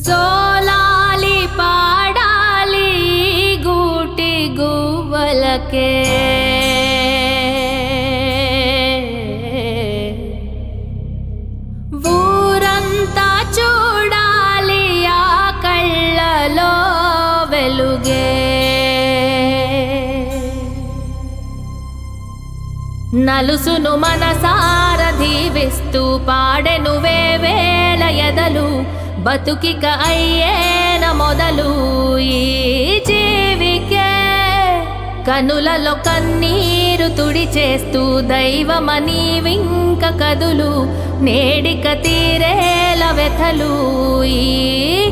జోలాలి పాడాలి గూటి గువ్వలకే ఊరంతా చూడాలి ఆ కళ్ళలో వెలుగే నలుసును మనసార దీవిస్తూ పాడెను వేవేల ఎదలు బతుకిక అయ్యేన మొదలు ఈ జీవికే కనులలో కన్నీరు తుడిచేస్తూ దైవమని వింక కదులు నేడిక తీరేల వ్యథలు ఈ